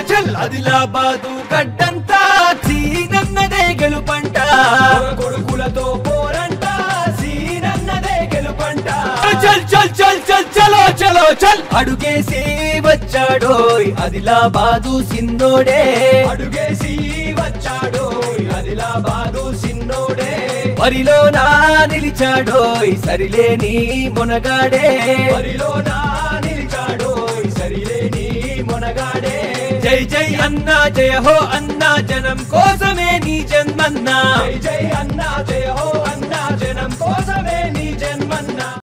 చల్ ఆదిలాబాదు గడ్డంతా సీనన్నదే గెలుపంట కొడుకులతో పోరంట సీనన్నదే గెలుపంట చల్ చల్ చల్ చల్ చలో చలో చల్ అడుగేసి వచ్చాడోయ్ ఆదిలాబాదు సిన్నోడే అడుగేసి వచ్చాడోయ్ ఆదిలాబాదు సిన్నోడే వరిలో నా నిలిచాడోయ్ సరిలేని మునగాడే వరిలో నా నిలిచాడోయ్ సరిలేని మునగాడే జై జై అన్నా జయ హో అన్నా జనం కోసమే నీ జన్మన్నా జై జై అన్నా జయ హో అన్నా జనం కోసమే నీ జన్మన్నా